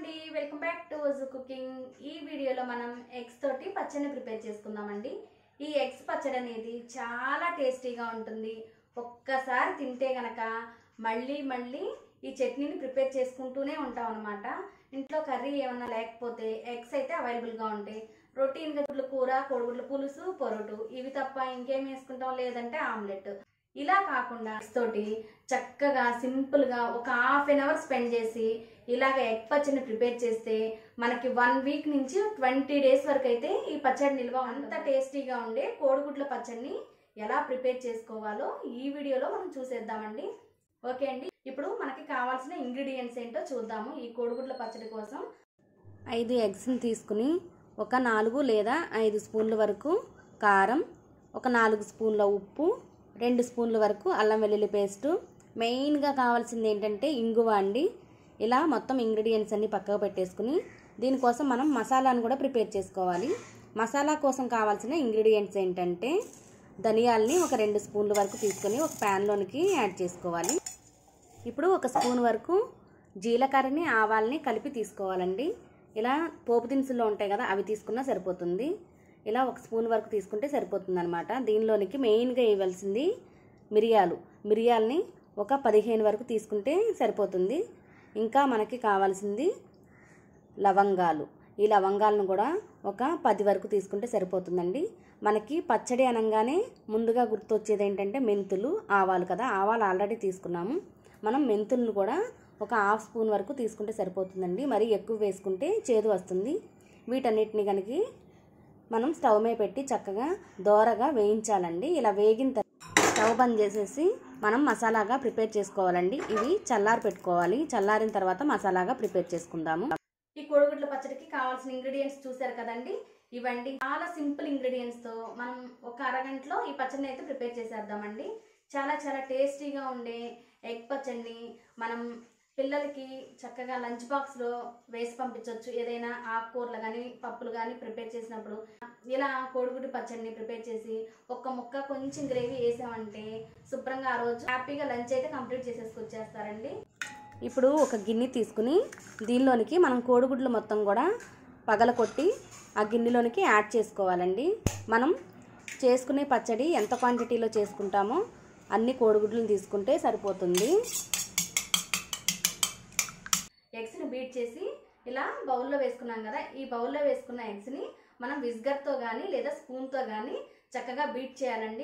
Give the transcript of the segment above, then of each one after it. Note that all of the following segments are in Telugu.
అండి welcome back to Vaju cooking ఈ వీడియోలో మనం ఎగ్స్ తోటి పచ్చడిని ప్రిపేర్ చేసుకుందామండి ఈ ఎగ్స్ పచ్చడి అనేది చాలా టేస్టీగా ఉంటుంది ఒక్కసారి తింటే గనక మళ్ళీ మళ్ళీ ఈ చట్నీని ప్రిపేర్ చేసుకుంటూనే ఉంటాం అనమాట ఇంట్లో కర్రీ ఏమన్నా లేకపోతే ఎగ్స్ అయితే అవైలబుల్గా ఉంటాయి రొటీన్గా గుడ్ల కూర కోడిగుడ్ల పులుసు పొరటు ఇవి తప్ప ఇంకేం వేసుకుంటాం లేదంటే ఆమ్లెట్ ఇలా కాకుండా eggs తోటి చక్కగా సింపుల్గా ఒక హాఫ్ అన్ అవర్ స్పెండ్ చేసి ఇలాగ ఎగ్ పచ్చడిని ప్రిపేర్ చేస్తే మనకి వన్ వీక్ నుంచి ట్వంటీ డేస్ వరకు అయితే ఈ పచ్చడి నిల్వ అంత టేస్టీగా ఉండే కోడిగుడ్ల పచ్చడిని ఎలా ప్రిపేర్ చేసుకోవాలో ఈ వీడియోలో మనం చూసేద్దామండి ఓకే అండి ఇప్పుడు మనకి కావాల్సిన ఇంగ్రీడియంట్స్ ఏంటో చూద్దాము ఈ కోడిగుడ్ల పచ్చడి కోసం ఐదు ఎగ్స్ని తీసుకుని ఒక నాలుగు లేదా ఐదు స్పూన్ల వరకు కారం ఒక నాలుగు స్పూన్ల ఉప్పు రెండు స్పూన్ల వరకు అల్లం వెల్లుల్లి పేస్టు మెయిన్గా కావాల్సింది ఏంటంటే ఇంగువ అండి ఇలా మొత్తం ఇంగ్రీడియంట్స్ అన్ని పక్కకు పెట్టేసుకుని దీనికోసం మనం మసాలాను కూడా ప్రిపేర్ చేసుకోవాలి మసాలా కోసం కావాల్సిన ఇంగ్రీడియంట్స్ ఏంటంటే ధనియాల్ని ఒక రెండు స్పూన్ల వరకు తీసుకొని ఒక ప్యాన్లోనికి యాడ్ చేసుకోవాలి ఇప్పుడు ఒక స్పూన్ వరకు జీలకర్రని ఆవాల్ని కలిపి తీసుకోవాలండి ఇలా పోపు దినుసుల్లో ఉంటాయి కదా అవి తీసుకున్నా సరిపోతుంది ఇలా ఒక స్పూన్ వరకు తీసుకుంటే సరిపోతుంది అనమాట దీనిలోనికి మెయిన్గా వేయవలసింది మిరియాలు మిరియాలని ఒక పదిహేను వరకు తీసుకుంటే సరిపోతుంది ఇంకా మనకి కావాల్సింది లవంగాలు ఈ లవంగాలను కూడా ఒక పది వరకు తీసుకుంటే సరిపోతుందండి మనకి పచ్చడి అనగానే ముందుగా గుర్తొచ్చేది ఏంటంటే మెంతులు ఆవాలు కదా ఆవాలు ఆల్రెడీ తీసుకున్నాము మనం మెంతులను కూడా ఒక హాఫ్ స్పూన్ వరకు తీసుకుంటే సరిపోతుందండి మరి ఎక్కువ వేసుకుంటే చేదు వస్తుంది వీటన్నిటిని కనుక మనం స్టవ్ మీద పెట్టి చక్కగా దోరగా వేయించాలండి ఇలా వేగిన తర్వాత స్టవ్ బంద్ చేసేసి మనం మసాలాగా ప్రిపేర్ చేసుకోవాలండి ఇవి చల్లారి పెట్టుకోవాలి చల్లారిన తర్వాత మసాలాగా ప్రిపేర్ చేసుకుందాము ఈ కోడిగుడ్ల పచ్చడికి కావాల్సిన ఇంగ్రీడియంట్స్ చూసారు కదండి ఇవండి చాలా సింపుల్ ఇంగ్రీడియంట్స్ తో మనం ఒక అరగంటలో ఈ పచ్చడిని అయితే ప్రిపేర్ చేసేద్దామండి చాలా చాలా టేస్టీగా ఉండే ఎగ్ పచ్చడిని మనం పిల్లలకి చక్కగా లంచ్ బాక్స్ లో వేసి పంపించవచ్చు ఏదైనా ఆకుకూరలు కానీ పప్పులు కానీ ప్రిపేర్ చేసినప్పుడు ఇలా కోడిగుడ్డు పచ్చడిని ప్రిపేర్ చేసి ఒక్క ముక్క కొంచెం గ్రేవీ వేసామంటే శుభ్రంగా ఆ రోజు హ్యాపీగా లంచ్ అయితే కంప్లీట్ చేసేసుకొచ్చేస్తారండి ఇప్పుడు ఒక గిన్నె తీసుకుని దీనిలోనికి మనం కోడిగుడ్లు మొత్తం కూడా పగలకొట్టి ఆ గిన్నెలోనికి యాడ్ చేసుకోవాలండి మనం చేసుకునే పచ్చడి ఎంత క్వాంటిటీలో చేసుకుంటామో అన్ని కోడిగుడ్లను తీసుకుంటే సరిపోతుంది ఎగ్స్ని బీట్ చేసి ఇలా బౌల్లో వేసుకున్నాం కదా ఈ బౌల్లో వేసుకున్న ఎగ్స్ని మనం విస్గర్తో కానీ లేదా స్పూన్తో కానీ చక్కగా బీట్ చేయాలండి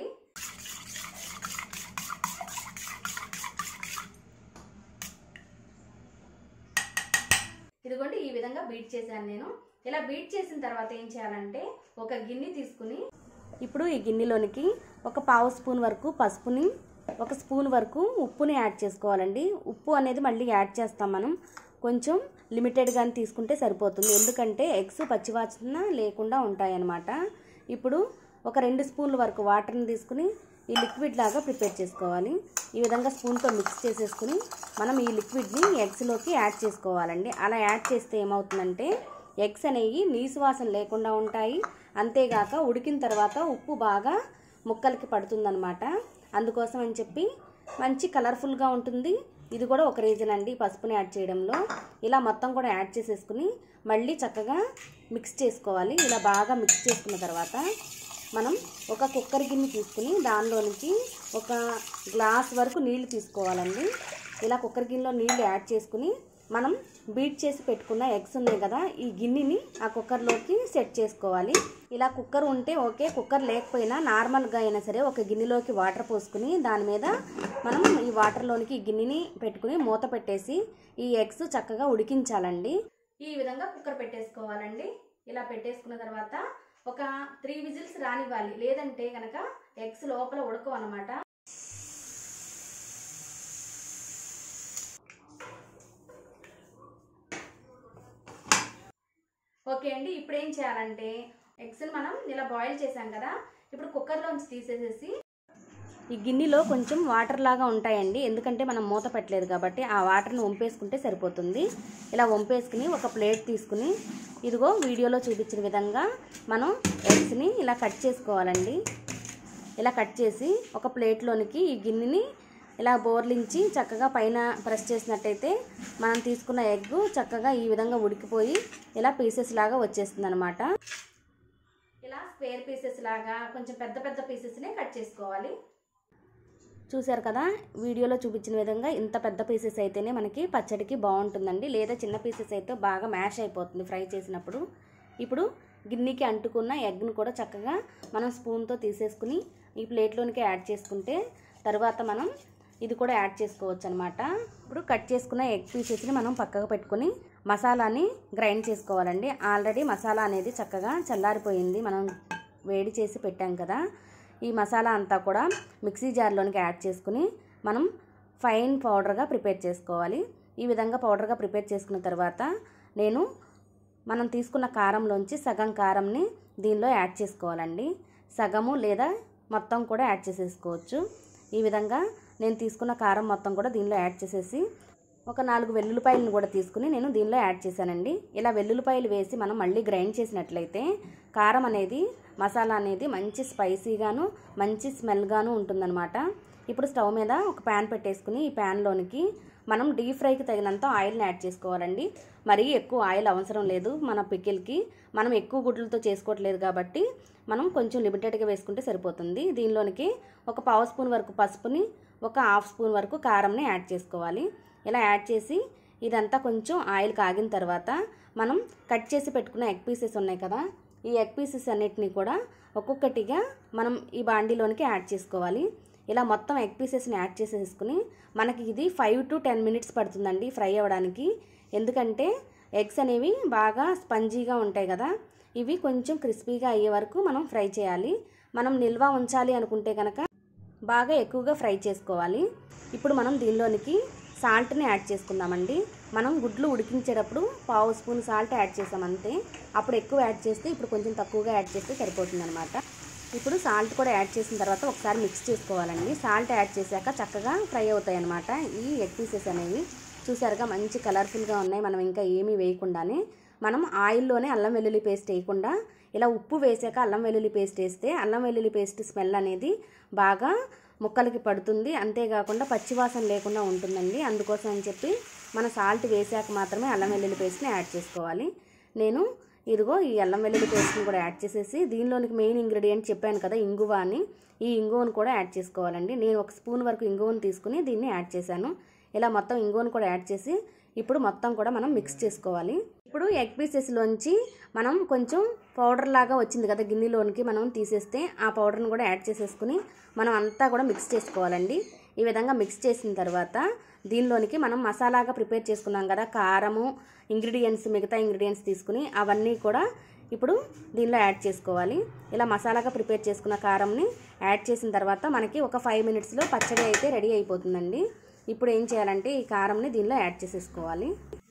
ఇదిగోండి ఈ విధంగా బీట్ చేశాను నేను ఇలా బీట్ చేసిన తర్వాత ఏం చేయాలంటే ఒక గిన్నె తీసుకుని ఇప్పుడు ఈ గిన్నెలోనికి ఒక పావు స్పూన్ వరకు పసుపుని ఒక స్పూన్ వరకు ఉప్పుని యాడ్ చేసుకోవాలండి ఉప్పు అనేది మళ్ళీ యాడ్ చేస్తాం మనం కొంచెం లిమిటెడ్గానే తీసుకుంటే సరిపోతుంది ఎందుకంటే ఎగ్స్ పచ్చివాసన లేకుండా ఉంటాయన్నమాట ఇప్పుడు ఒక రెండు స్పూన్ల వరకు వాటర్ని తీసుకుని ఈ లిక్విడ్ లాగా ప్రిపేర్ చేసుకోవాలి ఈ విధంగా స్పూన్తో మిక్స్ చేసేసుకుని మనం ఈ లిక్విడ్ని ఎగ్స్లోకి యాడ్ చేసుకోవాలండి అలా యాడ్ చేస్తే ఏమవుతుందంటే ఎగ్స్ అనేవి నీసు వాసన లేకుండా ఉంటాయి అంతేగాక ఉడికిన తర్వాత ఉప్పు బాగా ముక్కలకి పడుతుందన్నమాట అందుకోసం అని చెప్పి మంచి కలర్ఫుల్గా ఉంటుంది ఇది కూడా ఒక రీజన్ అండి పసుపుని యాడ్ చేయడంలో ఇలా మొత్తం కూడా యాడ్ చేసేసుకుని మళ్ళీ చక్కగా మిక్స్ చేసుకోవాలి ఇలా బాగా మిక్స్ చేసుకున్న తర్వాత మనం ఒక కుక్కర్ గిన్నె తీసుకుని దానిలోనికి ఒక గ్లాస్ వరకు నీళ్లు తీసుకోవాలండి ఇలా కుక్కర్ గిన్నెలో నీళ్లు యాడ్ చేసుకుని మనం బీట్ చేసి పెట్టుకున్న ఎగ్స్ ఉన్నాయి కదా ఈ గిన్నెని ఆ కుక్కర్లోకి సెట్ చేసుకోవాలి ఇలా కుక్కర్ ఉంటే ఓకే కుక్కర్ లేకపోయినా నార్మల్గా అయినా సరే ఒక గిన్నెలోకి వాటర్ పోసుకుని దాని మీద మనం ఈ వాటర్లోనికి ఈ గిన్నెని పెట్టుకుని మూత పెట్టేసి ఈ ఎగ్స్ చక్కగా ఉడికించాలండి ఈ విధంగా కుక్కర్ పెట్టేసుకోవాలండి ఇలా పెట్టేసుకున్న తర్వాత ఒక త్రీ విజిల్స్ రానివ్వాలి లేదంటే కనుక ఎగ్స్ లోపల ఉడకవు అనమాట ఓకే అండి ఇప్పుడు ఏం చేయాలంటే ఎగ్స్ని మనం ఇలా బాయిల్ చేసాం కదా ఇప్పుడు కుక్కర్లోంచి తీసేసేసి ఈ గిన్నెలో కొంచెం వాటర్ లాగా ఉంటాయండి ఎందుకంటే మనం మూత పెట్టలేదు కాబట్టి ఆ వాటర్ని వంపేసుకుంటే సరిపోతుంది ఇలా వంపేసుకుని ఒక ప్లేట్ తీసుకుని ఇదిగో వీడియోలో చూపించిన విధంగా మనం ఎగ్స్ని ఇలా కట్ చేసుకోవాలండి ఇలా కట్ చేసి ఒక ప్లేట్లోనికి ఈ గిన్నెని ఇలా బోర్లించి చక్కగా పైన ప్రెస్ చేసినట్టయితే మనం తీసుకున్న ఎగ్ చక్కగా ఈ విధంగా ఉడికిపోయి ఇలా పీసెస్ లాగా వచ్చేస్తుంది అనమాట ఇలా స్క్వేర్ పీసెస్ లాగా కొంచెం పెద్ద పెద్ద పీసెస్నే కట్ చేసుకోవాలి చూశారు కదా వీడియోలో చూపించిన విధంగా ఇంత పెద్ద పీసెస్ అయితేనే మనకి పచ్చడికి బాగుంటుందండి లేదా చిన్న పీసెస్ అయితే బాగా మ్యాష్ అయిపోతుంది ఫ్రై చేసినప్పుడు ఇప్పుడు గిన్నెకి అంటుకున్న ఎగ్ను కూడా చక్కగా మనం స్పూన్తో తీసేసుకుని ఈ ప్లేట్లోనికి యాడ్ చేసుకుంటే తర్వాత మనం ఇది కూడా యాడ్ చేసుకోవచ్చు అనమాట ఇప్పుడు కట్ చేసుకున్న ఎగ్ పీసెస్ని మనం పక్కకు పెట్టుకొని మసాలాని గ్రైండ్ చేసుకోవాలండి ఆల్రెడీ మసాలా అనేది చక్కగా చల్లారిపోయింది మనం వేడి చేసి పెట్టాం కదా ఈ మసాలా అంతా కూడా మిక్సీ జార్లోనికి యాడ్ చేసుకుని మనం ఫైన్ పౌడర్గా ప్రిపేర్ చేసుకోవాలి ఈ విధంగా పౌడర్గా ప్రిపేర్ చేసుకున్న తర్వాత నేను మనం తీసుకున్న కారంలోంచి సగం కారంని దీనిలో యాడ్ చేసుకోవాలండి సగము లేదా మొత్తం కూడా యాడ్ చేసేసుకోవచ్చు ఈ విధంగా నేను తీసుకున్న కారం మొత్తం కూడా దీనిలో యాడ్ చేసేసి ఒక నాలుగు వెల్లుల్లిపాయలను కూడా తీసుకుని నేను దీనిలో యాడ్ చేశానండి ఇలా వెల్లుల్లిపాయలు వేసి మనం మళ్ళీ గ్రైండ్ చేసినట్లయితే కారం అనేది మసాలా అనేది మంచి స్పైసీగాను మంచి స్మెల్గాను ఉంటుందన్నమాట ఇప్పుడు స్టవ్ మీద ఒక ప్యాన్ పెట్టేసుకుని ఈ ప్యాన్లోనికి మనం డీప్ ఫ్రైకి తగినంత ఆయిల్ని యాడ్ చేసుకోవాలండి మరీ ఎక్కువ ఆయిల్ అవసరం లేదు మన పికిల్కి మనం ఎక్కువ గుడ్లతో చేసుకోవట్లేదు కాబట్టి మనం కొంచెం లిమిటెడ్గా వేసుకుంటే సరిపోతుంది దీనిలోనికి ఒక పావు స్పూన్ వరకు పసుపుని ఒక హాఫ్ స్పూన్ వరకు కారంని యాడ్ చేసుకోవాలి ఇలా యాడ్ చేసి ఇదంతా కొంచెం ఆయిల్ కాగిన తర్వాత మనం కట్ చేసి పెట్టుకున్న ఎగ్ పీసెస్ ఉన్నాయి కదా ఈ ఎగ్ పీసెస్ అన్నిటిని కూడా ఒక్కొక్కటిగా మనం ఈ బాండీలోనికి యాడ్ చేసుకోవాలి ఇలా మొత్తం ఎగ్ పీసెస్ని యాడ్ చేసేసుకుని మనకి ఇది ఫైవ్ టు టెన్ మినిట్స్ పడుతుందండి ఫ్రై అవ్వడానికి ఎందుకంటే ఎగ్స్ అనేవి బాగా స్పంజీగా ఉంటాయి కదా ఇవి కొంచెం క్రిస్పీగా అయ్యే వరకు మనం ఫ్రై చేయాలి మనం నిల్వ ఉంచాలి అనుకుంటే కనుక బాగా ఎక్కువగా ఫ్రై చేసుకోవాలి ఇప్పుడు మనం దీనిలోనికి సాల్ట్ని యాడ్ చేసుకుందామండి మనం గుడ్లు ఉడికించేటప్పుడు పావు స్పూన్ సాల్ట్ యాడ్ చేసాం అంతే అప్పుడు ఎక్కువ యాడ్ చేస్తే ఇప్పుడు కొంచెం తక్కువగా యాడ్ చేస్తే సరిపోతుంది అనమాట ఇప్పుడు సాల్ట్ కూడా యాడ్ చేసిన తర్వాత ఒకసారి మిక్స్ చేసుకోవాలండి సాల్ట్ యాడ్ చేశాక చక్కగా ఫ్రై అవుతాయి అనమాట ఈ ఎగ్ పీసెస్ అనేవి చూసారుగా మంచి కలర్ఫుల్గా ఉన్నాయి మనం ఇంకా ఏమీ వేయకుండానే మనం ఆయిల్లోనే అల్లం వెల్లుల్లి పేస్ట్ వేయకుండా ఇలా ఉప్పు వేసాక అల్లం వెల్లుల్లి పేస్ట్ వేస్తే అల్లం వెల్లుల్లి పేస్ట్ స్మెల్ అనేది బాగా ముక్కలకి పడుతుంది అంతేకాకుండా పచ్చివాసన లేకుండా ఉంటుందండి అందుకోసం అని చెప్పి మన సాల్ట్ వేసాక మాత్రమే అల్లం వెల్లుల్లి పేస్ట్ని యాడ్ చేసుకోవాలి నేను ఇదిగో ఈ అల్లం వెల్లుల్లి పేస్ట్ని కూడా యాడ్ చేసేసి దీనిలోనికి మెయిన్ ఇంగ్రీడియంట్ చెప్పాను కదా ఇంగువ అని ఈ ఇంగువను కూడా యాడ్ చేసుకోవాలండి నేను ఒక స్పూన్ వరకు ఇంగువను తీసుకుని దీన్ని యాడ్ చేశాను ఇలా మొత్తం ఇంగువను కూడా యాడ్ చేసి ఇప్పుడు మొత్తం కూడా మనం మిక్స్ చేసుకోవాలి ఇప్పుడు ఎగ్ పీసెస్లోంచి మనం కొంచెం పౌడర్ లాగా వచ్చింది కదా గిన్నెలోనికి మనం తీసేస్తే ఆ పౌడర్ని కూడా యాడ్ చేసేసుకుని మనం అంతా కూడా మిక్స్ చేసుకోవాలండి ఈ విధంగా మిక్స్ చేసిన తర్వాత దీనిలోనికి మనం మసాలాగా ప్రిపేర్ చేసుకున్నాం కదా కారము ఇంగ్రీడియంట్స్ మిగతా ఇంగ్రీడియంట్స్ తీసుకుని అవన్నీ కూడా ఇప్పుడు దీనిలో యాడ్ చేసుకోవాలి ఇలా మసాలాగా ప్రిపేర్ చేసుకున్న కారంని యాడ్ చేసిన తర్వాత మనకి ఒక ఫైవ్ మినిట్స్లో పచ్చడి అయితే రెడీ అయిపోతుందండి ఇప్పుడు ఏం చేయాలంటే ఈ కారంని దీనిలో యాడ్ చేసేసుకోవాలి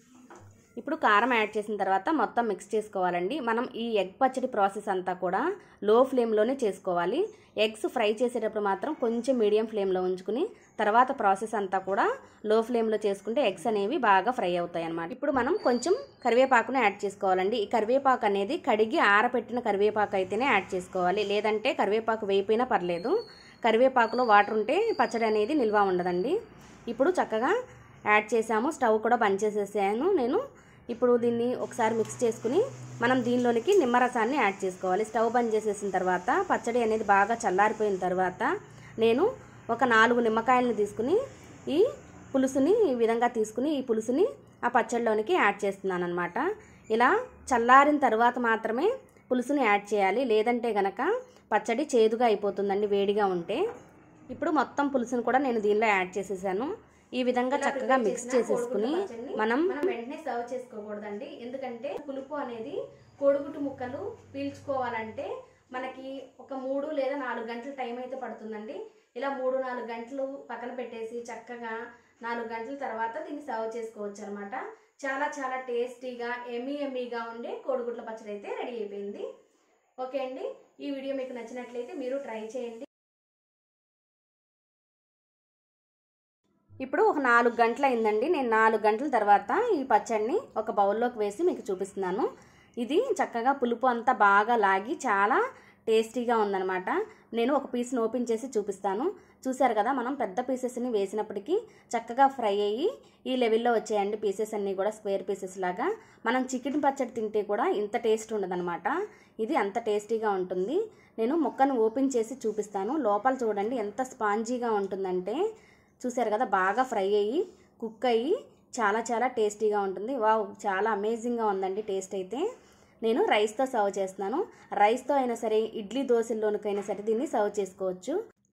ఇప్పుడు కారం యాడ్ చేసిన తర్వాత మొత్తం మిక్స్ చేసుకోవాలండి మనం ఈ ఎగ్ పచ్చడి ప్రాసెస్ అంతా కూడా లో ఫ్లేమ్లోనే చేసుకోవాలి ఎగ్స్ ఫ్రై చేసేటప్పుడు మాత్రం కొంచెం మీడియం ఫ్లేమ్లో ఉంచుకుని తర్వాత ప్రాసెస్ అంతా కూడా లో ఫ్లేమ్లో చేసుకుంటే ఎగ్స్ అనేవి బాగా ఫ్రై అవుతాయి అన్నమాట ఇప్పుడు మనం కొంచెం కరివేపాకును యాడ్ చేసుకోవాలండి ఈ కరివేపాకు అనేది కడిగి ఆరబెట్టిన కరివేపాకు అయితేనే యాడ్ చేసుకోవాలి లేదంటే కరివేపాకు వేయిపోయినా పర్లేదు కరివేపాకులో వాటర్ ఉంటే పచ్చడి అనేది నిల్వ ఉండదండి ఇప్పుడు చక్కగా యాడ్ చేసాము స్టవ్ కూడా బంద్ చేసేసాను నేను ఇప్పుడు దీన్ని ఒకసారి మిక్స్ చేసుకుని మనం దీనిలోనికి నిమ్మరసాన్ని యాడ్ చేసుకోవాలి స్టవ్ బంద్ చేసేసిన తర్వాత పచ్చడి అనేది బాగా చల్లారిపోయిన తర్వాత నేను ఒక నాలుగు నిమ్మకాయలను తీసుకుని ఈ పులుసుని ఈ విధంగా తీసుకుని ఈ పులుసుని ఆ పచ్చడిలోనికి యాడ్ చేస్తున్నాను అనమాట ఇలా చల్లారిన తర్వాత మాత్రమే పులుసుని యాడ్ చేయాలి లేదంటే గనక పచ్చడి చేదుగా అయిపోతుందండి వేడిగా ఉంటే ఇప్పుడు మొత్తం పులుసును కూడా నేను దీనిలో యాడ్ చేసేసాను ఈ విధంగా ఇలా చక్కగా prepare మిక్స్ చేసిన చేసేసుకుని కోడిగుడ్డు పచ్చడిని మనం మనం వెంటనే సర్వ్ చేసుకోకూడదండి ఎందుకంటే పులుపు అనేది కోడిగుడ్డు ముక్కలు పీల్చుకోవాలంటే మనకి ఒక మూడు లేదా నాలుగు గంటల టైం అయితే పడుతుందండి ఇలా మూడు నాలుగు గంటలు పక్కన పెట్టేసి చక్కగా నాలుగు గంటల తర్వాత దీన్ని సర్వ్ చేసుకోవచ్చు అనమాట చాలా చాలా టేస్టీగా ఎమ్మీ ఎమ్మీగా ఉండే కోడిగుడ్ల పచ్చడి అయితే రెడీ అయిపోయింది ఓకే అండి ఈ వీడియో మీకు నచ్చినట్లయితే మీరు ట్రై చేయండి ఇప్పుడు ఒక నాలుగు గంటలు అయిందండి నేను నాలుగు గంటల తర్వాత ఈ పచ్చడిని ఒక బౌల్లోకి వేసి మీకు చూపిస్తున్నాను ఇది చక్కగా పులుపు అంతా బాగా లాగి చాలా టేస్టీగా ఉందనమాట నేను ఒక పీస్ని ఓపెన్ చేసి చూపిస్తాను చూసారు కదా మనం పెద్ద పీసెస్ని వేసినప్పటికీ చక్కగా ఫ్రై అయ్యి ఈ లెవెల్లో వచ్చాయండి పీసెస్ అన్నీ కూడా స్క్వేర్ పీసెస్ లాగా మనం చికెన్ పచ్చడి తింటే కూడా ఇంత టేస్ట్ ఉండదన్నమాట ఇది అంత టేస్టీగా ఉంటుంది నేను ముక్కను ఓపెన్ చేసి చూపిస్తాను లోపల చూడండి ఎంత స్పాంజీగా ఉంటుందంటే చూసారు కదా బాగా ఫ్రై అయ్యి కుక్ అయ్యి చాలా చాలా టేస్టీగా ఉంటుంది వావ్ చాలా అమేజింగ్గా ఉందండి టేస్ట్ అయితే నేను రైస్తో సర్వ్ చేస్తున్నాను రైస్తో అయినా సరే ఇడ్లీ దోశల్లోనికైనా సరే దీన్ని సర్వ్ చేసుకోవచ్చు